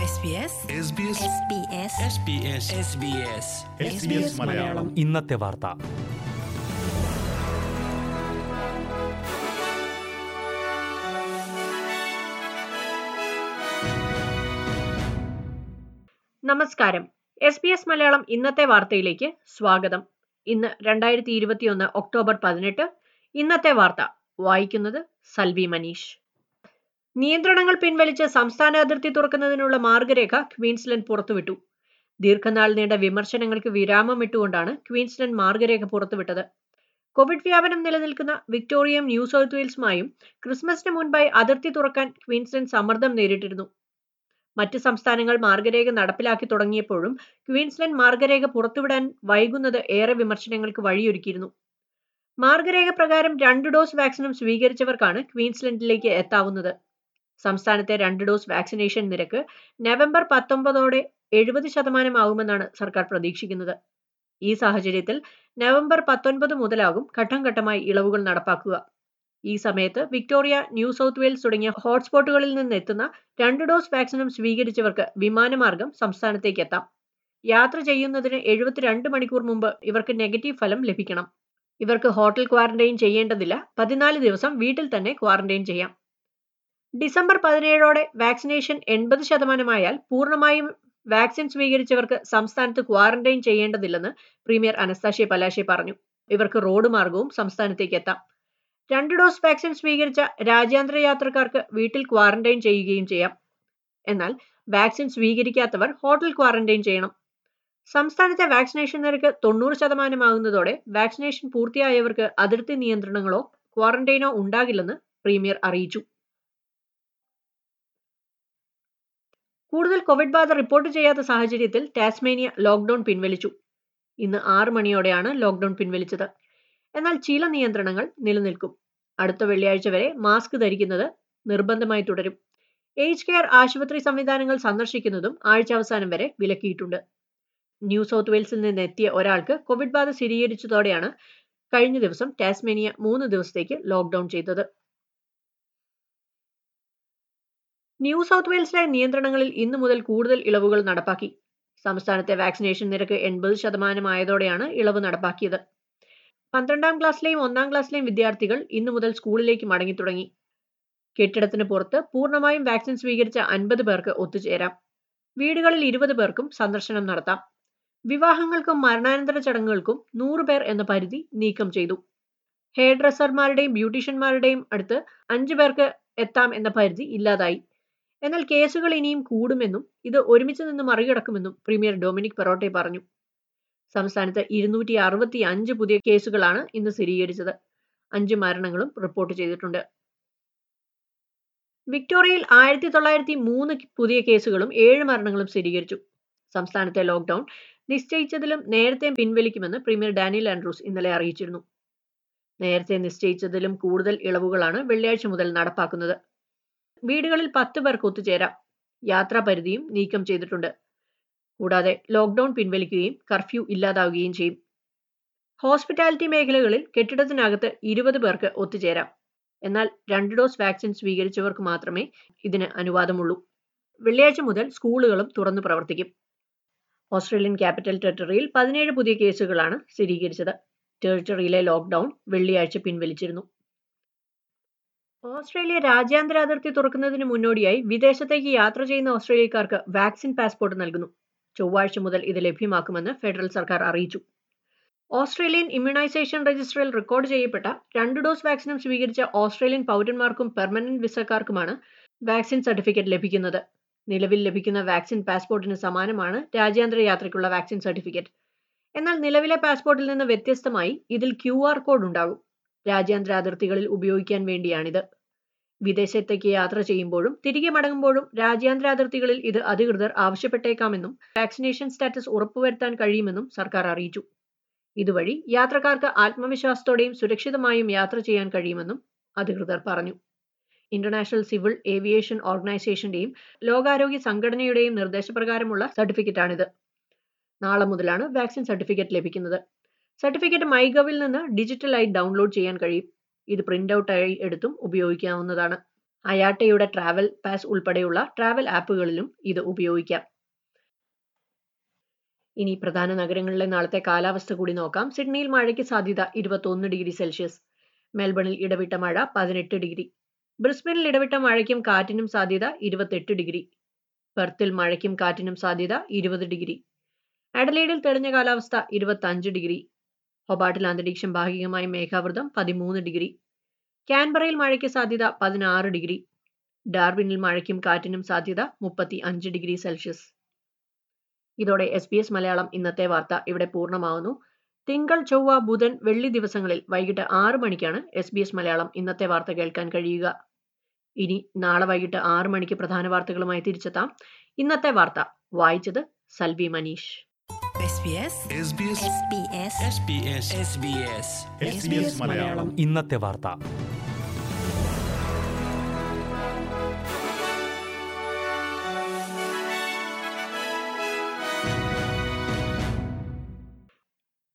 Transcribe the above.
SBS SBS SBS Malayalam ഇന്നത്തെ വാർത്ത നമസ്കാരം എസ് ബി എസ് മലയാളം ഇന്നത്തെ വാർത്തയിലേക്ക് സ്വാഗതം ഇന്ന് രണ്ടായിരത്തി ഇരുപത്തിയൊന്ന് ഒക്ടോബർ പതിനെട്ട് ഇന്നത്തെ വാർത്ത വായിക്കുന്നത് സൽവി മനീഷ് നിയന്ത്രണങ്ങൾ പിൻവലിച്ച് സംസ്ഥാന അതിർത്തി തുറക്കുന്നതിനുള്ള മാർഗരേഖ ക്വീൻസ്ലൻഡ് പുറത്തുവിട്ടു ദീർഘനാൾ നീണ്ട വിമർശനങ്ങൾക്ക് വിരാമം ഇട്ടുകൊണ്ടാണ് ക്വീൻസ്ലൻഡ് മാർഗരേഖ പുറത്തുവിട്ടത് കോവിഡ് വ്യാപനം നിലനിൽക്കുന്ന വിക്ടോറിയയും ന്യൂ സൗത്ത് വെയിൽസുമായും ക്രിസ്മസിന് മുൻപായി അതിർത്തി തുറക്കാൻ ക്വീൻസ്ലൻഡ് സമ്മർദ്ദം നേരിട്ടിരുന്നു മറ്റ് സംസ്ഥാനങ്ങൾ മാർഗരേഖ നടപ്പിലാക്കി തുടങ്ങിയപ്പോഴും ക്വീൻസ്ലൻഡ് മാർഗരേഖ പുറത്തുവിടാൻ വൈകുന്നത് ഏറെ വിമർശനങ്ങൾക്ക് വഴിയൊരുക്കിയിരുന്നു മാർഗരേഖ പ്രകാരം രണ്ട് ഡോസ് വാക്സിനും സ്വീകരിച്ചവർക്കാണ് ക്വീൻസ്ലൻഡിലേക്ക് എത്താവുന്നത് സംസ്ഥാനത്തെ രണ്ട് ഡോസ് വാക്സിനേഷൻ നിരക്ക് നവംബർ പത്തൊമ്പതോടെ എഴുപത് ശതമാനമാകുമെന്നാണ് സർക്കാർ പ്രതീക്ഷിക്കുന്നത് ഈ സാഹചര്യത്തിൽ നവംബർ പത്തൊൻപത് മുതലാകും ഘട്ടം ഘട്ടമായി ഇളവുകൾ നടപ്പാക്കുക ഈ സമയത്ത് വിക്ടോറിയ ന്യൂ സൗത്ത് വെയിൽസ് തുടങ്ങിയ ഹോട്ട്സ്പോട്ടുകളിൽ നിന്ന് എത്തുന്ന രണ്ട് ഡോസ് വാക്സിനും സ്വീകരിച്ചവർക്ക് വിമാനമാർഗം സംസ്ഥാനത്തേക്ക് എത്താം യാത്ര ചെയ്യുന്നതിന് എഴുപത്തിരണ്ട് മണിക്കൂർ മുമ്പ് ഇവർക്ക് നെഗറ്റീവ് ഫലം ലഭിക്കണം ഇവർക്ക് ഹോട്ടൽ ക്വാറന്റൈൻ ചെയ്യേണ്ടതില്ല പതിനാല് ദിവസം വീട്ടിൽ തന്നെ ക്വാറന്റൈൻ ചെയ്യാം ഡിസംബർ പതിനേഴോടെ വാക്സിനേഷൻ എൺപത് ശതമാനമായാൽ പൂർണ്ണമായും വാക്സിൻ സ്വീകരിച്ചവർക്ക് സംസ്ഥാനത്ത് ക്വാറന്റൈൻ ചെയ്യേണ്ടതില്ലെന്ന് പ്രീമിയർ അനസ്താഷ്യ പലാശെ പറഞ്ഞു ഇവർക്ക് റോഡ് മാർഗവും സംസ്ഥാനത്തേക്ക് എത്താം രണ്ട് ഡോസ് വാക്സിൻ സ്വീകരിച്ച രാജ്യാന്തര യാത്രക്കാർക്ക് വീട്ടിൽ ക്വാറന്റൈൻ ചെയ്യുകയും ചെയ്യാം എന്നാൽ വാക്സിൻ സ്വീകരിക്കാത്തവർ ഹോട്ടൽ ക്വാറന്റൈൻ ചെയ്യണം സംസ്ഥാനത്തെ വാക്സിനേഷൻ നിരക്ക് തൊണ്ണൂറ് ശതമാനമാകുന്നതോടെ വാക്സിനേഷൻ പൂർത്തിയായവർക്ക് അതിർത്തി നിയന്ത്രണങ്ങളോ ക്വാറന്റൈനോ ഉണ്ടാകില്ലെന്ന് പ്രീമിയർ അറിയിച്ചു കൂടുതൽ കോവിഡ് ബാധ റിപ്പോർട്ട് ചെയ്യാത്ത സാഹചര്യത്തിൽ ടാസ്മേനിയ ലോക്ക്ഡൌൺ പിൻവലിച്ചു ഇന്ന് ആറ് മണിയോടെയാണ് ലോക്ക്ഡൌൺ പിൻവലിച്ചത് എന്നാൽ ചില നിയന്ത്രണങ്ങൾ നിലനിൽക്കും അടുത്ത വെള്ളിയാഴ്ച വരെ മാസ്ക് ധരിക്കുന്നത് നിർബന്ധമായി തുടരും ഏജ് കെയർ ആശുപത്രി സംവിധാനങ്ങൾ സന്ദർശിക്കുന്നതും ആഴ്ച അവസാനം വരെ വിലക്കിയിട്ടുണ്ട് ന്യൂ സൗത്ത് വെയിൽസിൽ നിന്ന് എത്തിയ ഒരാൾക്ക് കോവിഡ് ബാധ സ്ഥിരീകരിച്ചതോടെയാണ് കഴിഞ്ഞ ദിവസം ടാസ്മേനിയ മൂന്ന് ദിവസത്തേക്ക് ലോക്ക്ഡൌൺ ചെയ്തത് ന്യൂ സൗത്ത് വെയിൽസിലെ നിയന്ത്രണങ്ങളിൽ ഇന്നു മുതൽ കൂടുതൽ ഇളവുകൾ നടപ്പാക്കി സംസ്ഥാനത്തെ വാക്സിനേഷൻ നിരക്ക് എൺപത് ശതമാനമായതോടെയാണ് ഇളവ് നടപ്പാക്കിയത് പന്ത്രണ്ടാം ക്ലാസ്സിലെയും ഒന്നാം ക്ലാസ്സിലെയും വിദ്യാർത്ഥികൾ ഇന്നു മുതൽ സ്കൂളിലേക്ക് മടങ്ങി തുടങ്ങി കെട്ടിടത്തിന് പുറത്ത് പൂർണ്ണമായും വാക്സിൻ സ്വീകരിച്ച അൻപത് പേർക്ക് ഒത്തുചേരാം വീടുകളിൽ ഇരുപത് പേർക്കും സന്ദർശനം നടത്താം വിവാഹങ്ങൾക്കും മരണാനന്തര ചടങ്ങുകൾക്കും നൂറ് പേർ എന്ന പരിധി നീക്കം ചെയ്തു ഹെയർ ഡ്രസ്സർമാരുടെയും ബ്യൂട്ടീഷ്യന്മാരുടെയും അടുത്ത് അഞ്ചു പേർക്ക് എത്താം എന്ന പരിധി ഇല്ലാതായി എന്നാൽ കേസുകൾ ഇനിയും കൂടുമെന്നും ഇത് ഒരുമിച്ച് നിന്ന് മറികടക്കുമെന്നും പ്രീമിയർ ഡൊമിനിക് പെറോട്ടെ പറഞ്ഞു സംസ്ഥാനത്ത് ഇരുന്നൂറ്റി അറുപത്തി അഞ്ച് പുതിയ കേസുകളാണ് ഇന്ന് സ്ഥിരീകരിച്ചത് അഞ്ച് മരണങ്ങളും റിപ്പോർട്ട് ചെയ്തിട്ടുണ്ട് വിക്ടോറിയയിൽ ആയിരത്തി തൊള്ളായിരത്തി മൂന്ന് പുതിയ കേസുകളും ഏഴ് മരണങ്ങളും സ്ഥിരീകരിച്ചു സംസ്ഥാനത്തെ ലോക്ക്ഡൌൺ നിശ്ചയിച്ചതിലും നേരത്തെ പിൻവലിക്കുമെന്ന് പ്രീമിയർ ഡാനിയൽ ആൻഡ്രൂസ് ഇന്നലെ അറിയിച്ചിരുന്നു നേരത്തെ നിശ്ചയിച്ചതിലും കൂടുതൽ ഇളവുകളാണ് വെള്ളിയാഴ്ച മുതൽ നടപ്പാക്കുന്നത് വീടുകളിൽ പത്ത് പേർക്ക് ഒത്തുചേരാം യാത്രാ പരിധിയും നീക്കം ചെയ്തിട്ടുണ്ട് കൂടാതെ ലോക്ക്ഡൌൺ പിൻവലിക്കുകയും കർഫ്യൂ ഇല്ലാതാവുകയും ചെയ്യും ഹോസ്പിറ്റാലിറ്റി മേഖലകളിൽ കെട്ടിടത്തിനകത്ത് ഇരുപത് പേർക്ക് ഒത്തുചേരാം എന്നാൽ രണ്ട് ഡോസ് വാക്സിൻ സ്വീകരിച്ചവർക്ക് മാത്രമേ ഇതിന് അനുവാദമുള്ളൂ വെള്ളിയാഴ്ച മുതൽ സ്കൂളുകളും തുറന്നു പ്രവർത്തിക്കും ഓസ്ട്രേലിയൻ ക്യാപിറ്റൽ ടെറിട്ടറിയിൽ പതിനേഴ് പുതിയ കേസുകളാണ് സ്ഥിരീകരിച്ചത് ടെറിട്ടറിയിലെ ലോക്ക്ഡൌൺ വെള്ളിയാഴ്ച പിൻവലിച്ചിരുന്നു ഓസ്ട്രേലിയ രാജ്യാന്തര അതിർത്തി തുറക്കുന്നതിന് മുന്നോടിയായി വിദേശത്തേക്ക് യാത്ര ചെയ്യുന്ന ഓസ്ട്രേലിയക്കാർക്ക് വാക്സിൻ പാസ്പോർട്ട് നൽകുന്നു ചൊവ്വാഴ്ച മുതൽ ഇത് ലഭ്യമാക്കുമെന്ന് ഫെഡറൽ സർക്കാർ അറിയിച്ചു ഓസ്ട്രേലിയൻ ഇമ്മ്യൂണൈസേഷൻ രജിസ്റ്ററിൽ റെക്കോർഡ് ചെയ്യപ്പെട്ട രണ്ട് ഡോസ് വാക്സിനും സ്വീകരിച്ച ഓസ്ട്രേലിയൻ പൗരന്മാർക്കും പെർമനന്റ് വിസക്കാർക്കുമാണ് വാക്സിൻ സർട്ടിഫിക്കറ്റ് ലഭിക്കുന്നത് നിലവിൽ ലഭിക്കുന്ന വാക്സിൻ പാസ്പോർട്ടിന് സമാനമാണ് രാജ്യാന്തര യാത്രയ്ക്കുള്ള വാക്സിൻ സർട്ടിഫിക്കറ്റ് എന്നാൽ നിലവിലെ പാസ്പോർട്ടിൽ നിന്ന് വ്യത്യസ്തമായി ഇതിൽ ക്യു ആർ കോഡ് ഉണ്ടാകും രാജ്യാന്തര അതിർത്തികളിൽ ഉപയോഗിക്കാൻ വേണ്ടിയാണിത് വിദേശത്തേക്ക് യാത്ര ചെയ്യുമ്പോഴും തിരികെ മടങ്ങുമ്പോഴും രാജ്യാന്തര അതിർത്തികളിൽ ഇത് അധികൃതർ ആവശ്യപ്പെട്ടേക്കാമെന്നും വാക്സിനേഷൻ സ്റ്റാറ്റസ് ഉറപ്പുവരുത്താൻ കഴിയുമെന്നും സർക്കാർ അറിയിച്ചു ഇതുവഴി യാത്രക്കാർക്ക് ആത്മവിശ്വാസത്തോടെയും സുരക്ഷിതമായും യാത്ര ചെയ്യാൻ കഴിയുമെന്നും അധികൃതർ പറഞ്ഞു ഇന്റർനാഷണൽ സിവിൽ ഏവിയേഷൻ ഓർഗനൈസേഷന്റെയും ലോകാരോഗ്യ സംഘടനയുടെയും നിർദ്ദേശപ്രകാരമുള്ള സർട്ടിഫിക്കറ്റാണിത് നാളെ മുതലാണ് വാക്സിൻ സർട്ടിഫിക്കറ്റ് ലഭിക്കുന്നത് സർട്ടിഫിക്കറ്റ് മൈഗവിൽ നിന്ന് ഡിജിറ്റലായി ഡൗൺലോഡ് ചെയ്യാൻ കഴിയും ഇത് പ്രിന്റ് ഔട്ട് ആയി എടുത്തും ഉപയോഗിക്കാവുന്നതാണ് അയാട്ടയുടെ ട്രാവൽ പാസ് ഉൾപ്പെടെയുള്ള ട്രാവൽ ആപ്പുകളിലും ഇത് ഉപയോഗിക്കാം ഇനി പ്രധാന നഗരങ്ങളിലെ നാളത്തെ കാലാവസ്ഥ കൂടി നോക്കാം സിഡ്നിയിൽ മഴയ്ക്ക് സാധ്യത ഇരുപത്തൊന്ന് ഡിഗ്രി സെൽഷ്യസ് മെൽബണിൽ ഇടവിട്ട മഴ പതിനെട്ട് ഡിഗ്രി ബ്രിസ്ബനിൽ ഇടവിട്ട മഴയ്ക്കും കാറ്റിനും സാധ്യത ഇരുപത്തെട്ട് ഡിഗ്രി പെർത്തിൽ മഴയ്ക്കും കാറ്റിനും സാധ്യത ഇരുപത് ഡിഗ്രി അഡലൈഡിൽ തെളിഞ്ഞ കാലാവസ്ഥ ഇരുപത്തഞ്ച് ഡിഗ്രി ഹൊബാട്ടിൽ അന്തരീക്ഷം ഭാഗികമായി മേഘാവൃതം പതിമൂന്ന് ഡിഗ്രി കാൻബറയിൽ മഴയ്ക്ക് സാധ്യത പതിനാറ് ഡിഗ്രി ഡാർവിനിൽ മഴയ്ക്കും കാറ്റിനും സാധ്യത മുപ്പത്തി അഞ്ച് ഡിഗ്രി സെൽഷ്യസ് ഇതോടെ എസ് ബി എസ് മലയാളം ഇന്നത്തെ വാർത്ത ഇവിടെ പൂർണ്ണമാവുന്നു തിങ്കൾ ചൊവ്വ ബുധൻ വെള്ളി ദിവസങ്ങളിൽ വൈകിട്ട് ആറ് മണിക്കാണ് എസ് ബി എസ് മലയാളം ഇന്നത്തെ വാർത്ത കേൾക്കാൻ കഴിയുക ഇനി നാളെ വൈകിട്ട് ആറ് മണിക്ക് പ്രധാന വാർത്തകളുമായി തിരിച്ചെത്താം ഇന്നത്തെ വാർത്ത വായിച്ചത് Salvi Manish SBS SBS SBS SBS SBS SBS Malayalam ഇന്നത്തെ വാർത്ത